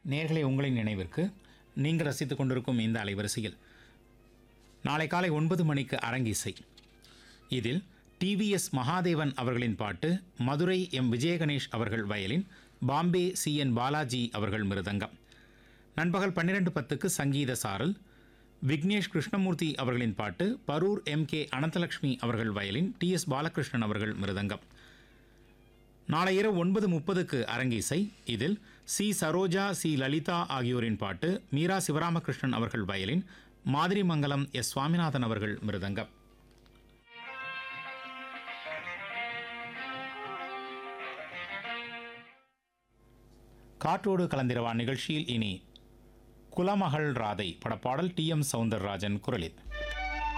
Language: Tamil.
நேர்களை உங்களின் நினைவிற்கு நீங்கள் ரசித்துக் கொண்டிருக்கும் இந்த அலைவரிசையில் நாளை காலை ஒன்பது மணிக்கு அரங்கிசை இதில் டிவிஎஸ் மகாதேவன் அவர்களின் பாட்டு மதுரை எம் விஜயகணேஷ் அவர்கள் violin Bombay C N Balaji அவர்கள் மிருதங்கம் நண்பகல் பன்னிரெண்டு பத்துக்கு சங்கீத சாரல் விக்னேஷ் கிருஷ்ணமூர்த்தி அவர்களின் பாட்டு பரூர் எம் கே அனந்தலட்சுமி அவர்கள் வயலின் டி எஸ் பாலகிருஷ்ணன் அவர்கள் மிருதங்கம் நாளை இரவு ஒன்பது முப்பதுக்கு அரங்கிசை இதில் சி சரோஜா சி லலிதா ஆகியோரின் பாட்டு மீரா சிவராமகிருஷ்ணன் அவர்கள் வயலின் மாதிரிமங்கலம் எஸ் சுவாமிநாதன் அவர்கள் மிருதங்கம் காற்றோடு கலந்திரவா நிகழ்ச்சியில் இனி குலமகள் ராதை படப்பாடல் டி எம் சவுந்தரராஜன் குரலில்